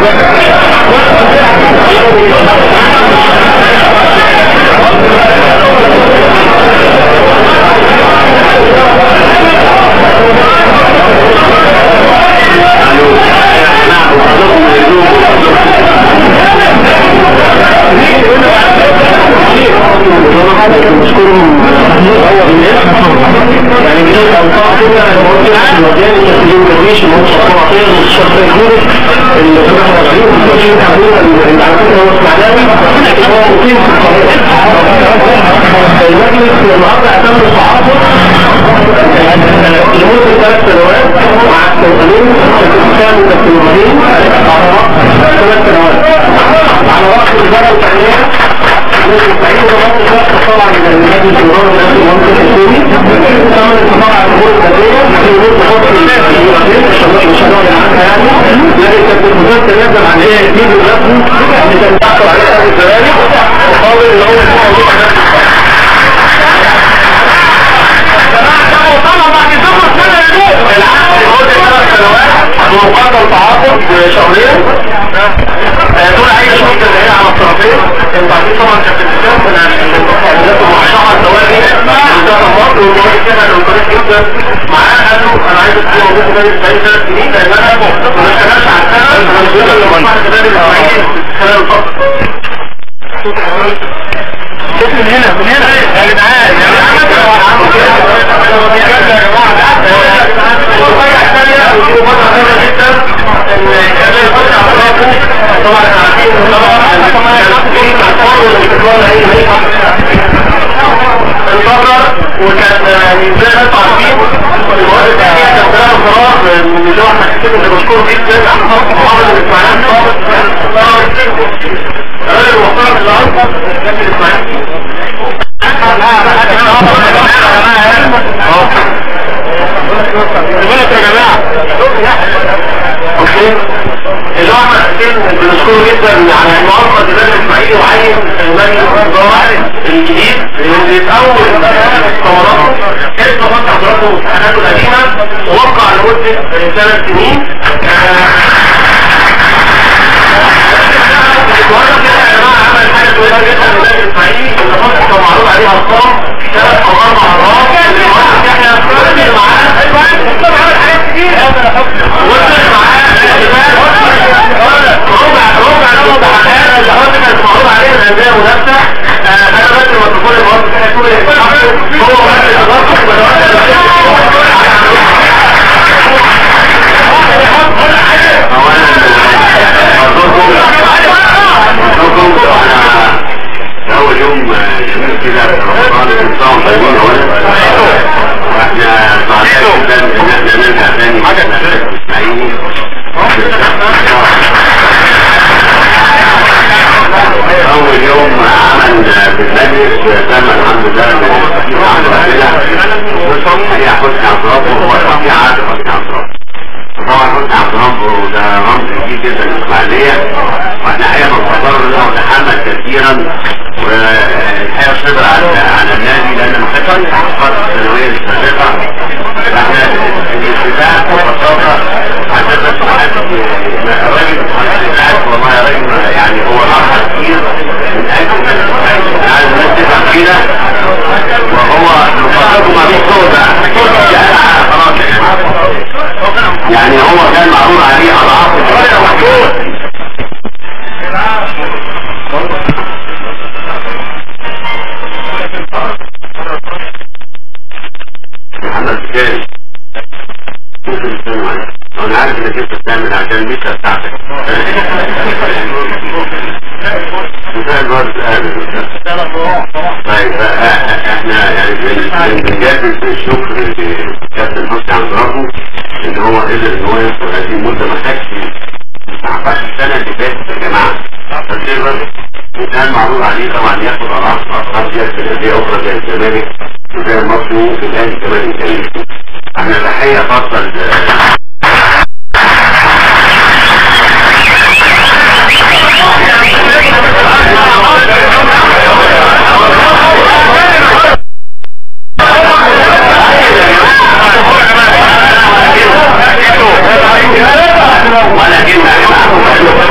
ولا كلمة يا جماعة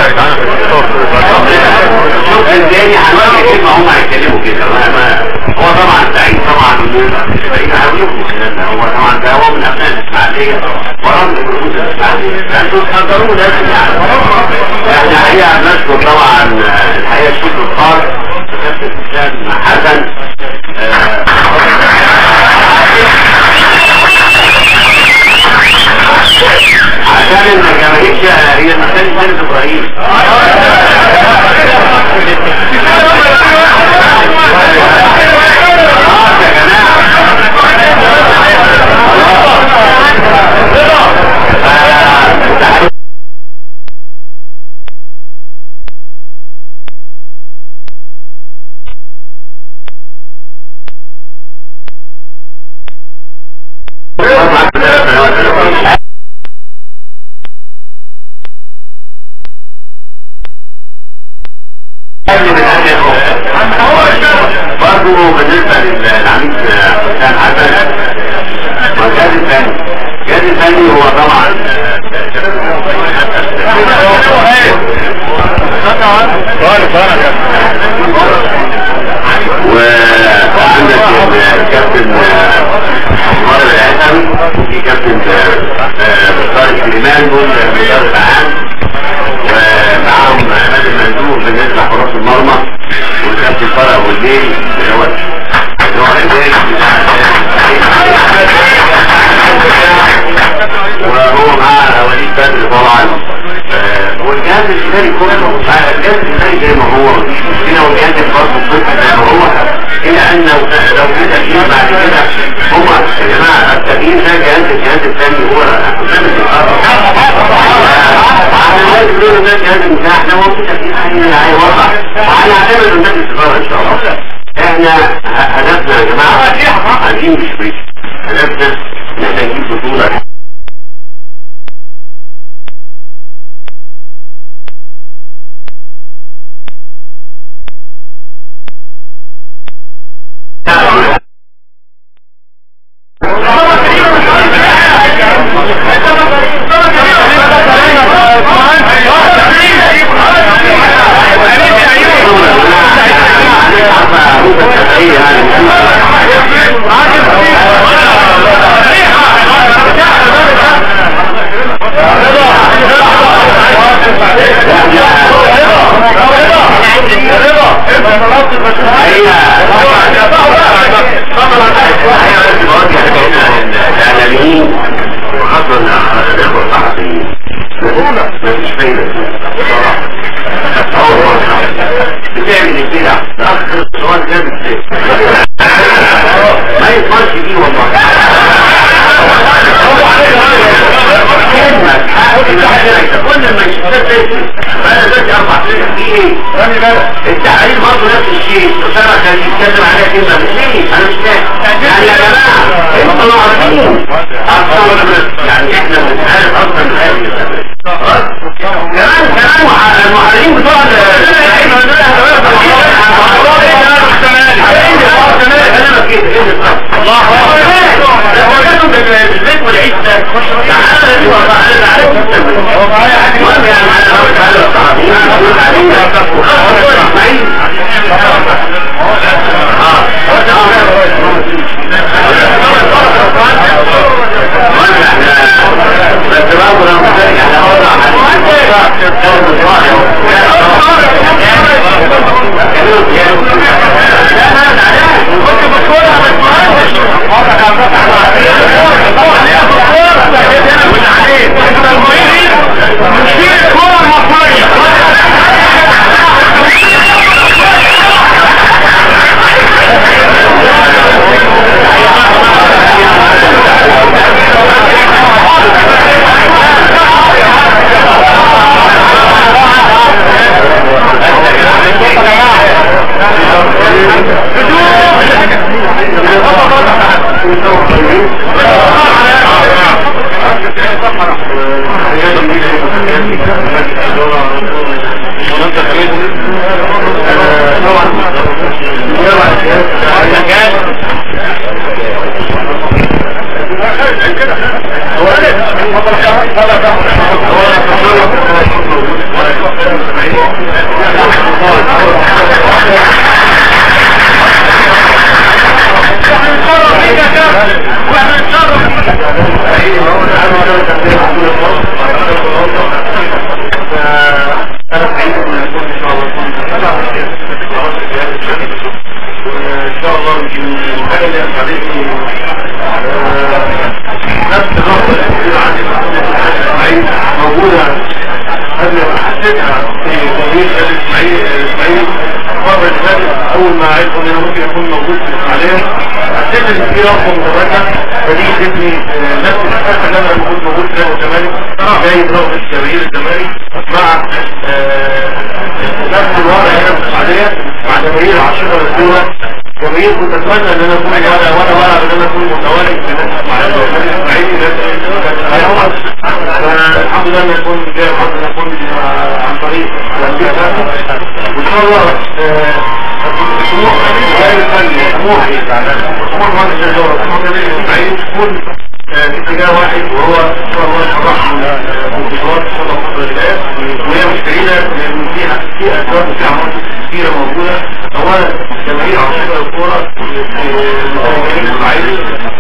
شوف الثاني هنواجه كلمة هم هيتكلموا كده ما- ما- هو طبعا سعيد طبعا سعيد هيقولوا الكلام ده هو طبعا ده هو من ابناء الاسماعيلية ورمز الرموز الاسماعيلية فانتوا تقدروه لازم يعني احنا حقيقة بنشكر طبعا الحقيقة الشكر الخاص كابتن حسام حسن آه، عشان الجماهير شا- هي المثال سيد ابراهيم خلاص يا جماعه خلاص. برضه بالنسبة للعميد حسام حسن والجهاز الثاني الجهاز الثاني هو طبعا وعندك الكابتن عمر العسل وفي كابتن طارق سليمان دول المدرب العام ومعاهم مازن مندوب بالنسبه لحراس المرمى والكابتن طارق ابو الليل اللي هو اللي هو الإداري بتاع- وهو مع وليد بدر طبعا آه، والجهاز الاداري كله آه، الجهاز الاداري زي ما هو مفيش مشكله والجهاز الخاص بالطب زي ما هو الا ان لو لو في تغيير بعد كده هم يا جماعه التغيير ده جهاز الجهاز الثاني هو حسام الإدارة. احنا لازم نقول الناس جهاز المساحه احنا هو في تغيير هي- هيوقع وهنعتمد من نادي الاداره ان شاء الله احنا ه- هدفنا يا جماعه عايزين مش فريق هدفنا ان احنا نجيب بطوله الاعلاميين وخاصه الاخوه الصحفيين مفيش فايده بصراحه اول مره بتعمل البدع تاخر السؤال ده بالذات ما يضمنش دي والله كلمة حق كل ما يشتغل بقى دلوقتي اربع سنين في ايه؟ التحرير برضه نفس الشيء اسامه كان يتكلم عليها كلمه مش ليه؟ انا مش فاهم يعني يا جماعه انتوا عارفين اصلا يعني احنا بنتعرف اصلا من هذه الاسباب كمان كمان مع- المحررين بتوع عايز اقول انا ممكن اكون موجود في الاسماعيليه حسيت ان في رقم متبادله فدي ادتني نفس الاحساس ان انا المفروض موجود في نادي الزمالك جاي رغبه جماهير الزمالك مع نفس الوضع هنا في السعوديه مع جماهير العاصمه الدوله جماهير كنت اتمنى ان انا اكون وانا وانا وانا ان انا اكون متواجد في نادي الاسماعيلي الحمد لله ان اكون جاي الحمد لله اكون عن طريق وان شاء الله طموح غير الفني طموح طموح مهندس الدوله طموح جميل الاسماعيلي تكون في اتجاه واحد وهو ان شاء الله الصلاح من البطولات ان شاء الله الفتره اللي جايه وهي مش بعيده لان فيها في اسباب في عوامل كثيره موجوده اولا جماهير عشاق الكوره جماهير الاسماعيلي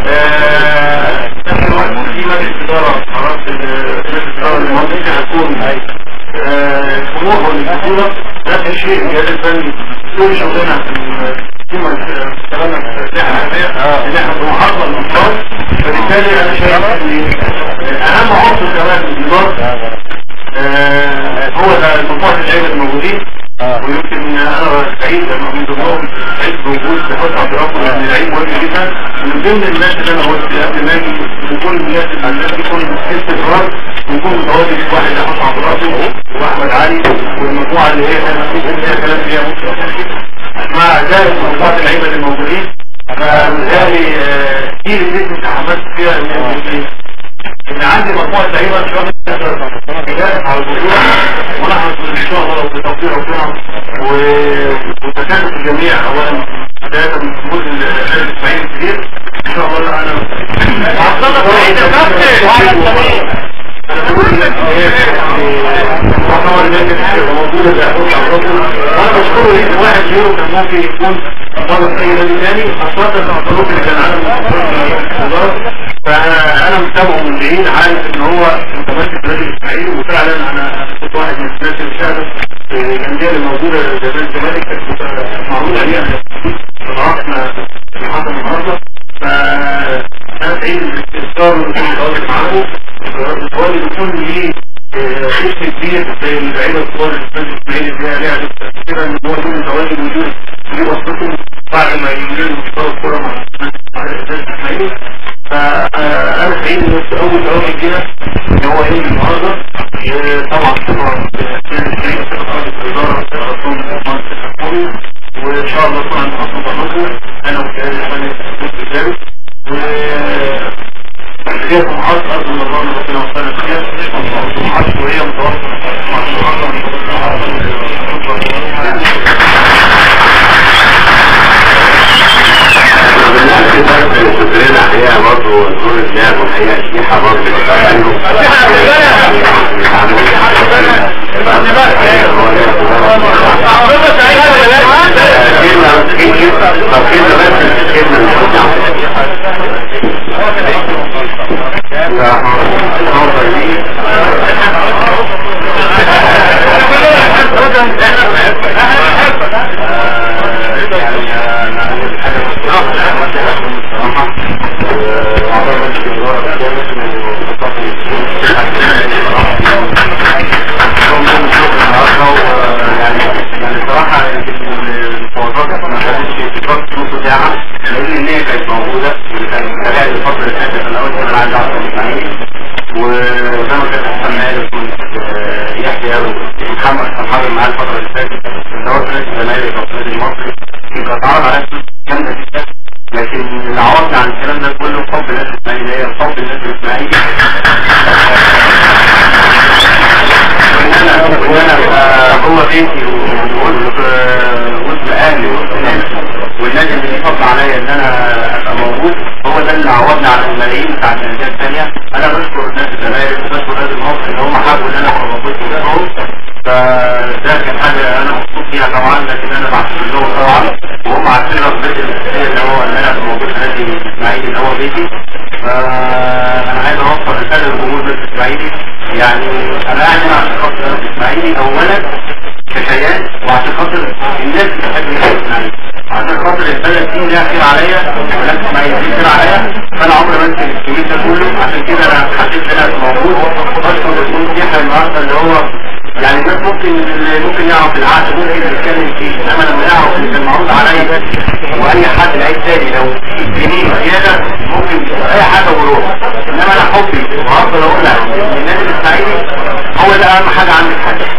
نفس الوقت في مجلس اداره قرارات مجلس اداره المهندس هتكون طموحه للبطوله نفس الشيء الجهاز الفني كل شغلنا في اشتغلنا في الساحه العالميه ان احنا طموحاتنا الانصار فبالتالي انا شايف ان اهم عنصر كمان في الاداره هو ده مجموعه اللعيبه الموجودين ويمكن انا سعيد لما من ضمنهم سعيد موجود في حسن عبد الرب لان لعيب مهم جدا من ضمن الناس اللي انا قلت قبل ما اجي وكل الناس اللي الناس يكون استقرار ويكون متواجد واحد زي حسن عبد الرب واحمد علي والمجموعه اللي هي كانت فيها كلام فيها ممكن مع ذلك مجموعه اللعيبه اللي موجودين فبالتالي دي اللي انت حمست فيها ان عندي مجموعه لعيبه ان شاء الله تجارب على البطوله ونحرص ان شاء الله بتوفيق ربنا وتكاتف الجميع اولا بدايه من جزء الخارج الاسماعيلي الكبير ان شاء الله انا عبد الله سعيد يا كابتن وعلى السمير وانا بشكره ليه واحد غيره كان ممكن يكون بره اي نادي ثاني خاصه مع الظروف اللي كان عنده فانا متابعه من بعيد عارف ان هو متمسك بنادي الاسماعيلي وفعلا انا كنت واحد من الناس اللي شاهدت الانديه اللي موجوده زي نادي الزمالك كانت معروض عليها صراحه في حصل النهارده فانا سعيد بالاستفسار اللي كنت بتواجد معاكم التواجد يكون ليه اسم كبير زي اللعيبه الكبار اللي في النادي الاسماعيلي اللي هي لعبه كده ان هو يكون متواجد ويجوز يجيب وسطهم بعد ما ينزلوا مستوى الكوره مع النادي الاسماعيلي فانا سعيد ان اول تواجد كده ان هو يجي النهارده طبعا طبعا كان سعيد في الاداره خاصهم المهندس الحكومي وان شاء الله طبعا نحصل ضمانكم انا والجهاز الفني في الثالث و هي طموحات ارض النظام ربنا وفقنا فيها طموحات وهي متوافقه مع السفرين الحقيقة برضه نور الناس والحقيقة السيحة برضه لان النية كانت موجودة وكان تابعت الفترة اللي فاتت انا قلت انا عايز اعرف الاسماعيلي وزي ما كان حسن قال كنت يحيى ومحمد كان حاضر معاه الفترة اللي فاتت سواء في نادي الزمالك او في النادي المصري يمكن اتعرض عليها فلوس جامدة جدا لكن اللي عوضنا عن الكلام ده كله حب الناس الاسماعيلي هي حب الناس الاسماعيلي وان انا وان انا هو بيتي وقلت وقلت اهلي وقلت ناس والنادي اللي بيفضل عليا ان انا ابقى موجود هو ده اللي عوضني على الملايين بتاعت الانديه الثانيه انا بشكر الناس الزمالك وبشكر الناس المصري ان هم حبوا ان انا ابقى موجود وسطهم فده كان حاجه انا مبسوط فيها طبعا لكن انا بعتذر لهم طبعا وهم عارفين رغبتي الاساسيه اللي هو ان انا ابقى موجود في نادي الاسماعيلي اللي هو بيتي فانا عايز اوصل رساله للجمهور الاسماعيلي يعني انا قاعد هنا عشان خاطر النادي الاسماعيلي اولا ككيان وعشان خاطر الناس اللي بتحب النادي الاسماعيلي عشان خاطر البلد دي ليها خير عليا والناس الاسماعيلي دي خير عليا فانا عمري ما انسى الكوميت ده كله عشان كده انا حسيت ان انا موجود اشكر الجمهور يحيى النهارده اللي هو يعني الناس ممكن اللي ممكن يعرف العقد ممكن يتكلم فيه انما لما يعرف اللي كان معروف يرد عليا واي حد لعيب تاني لو في جنيه زياده ممكن اي حاجه وروح انما انا حبي وهفضل اقول لك ان النادي الاسماعيلي هو ده اهم حاجه عندي في حياتي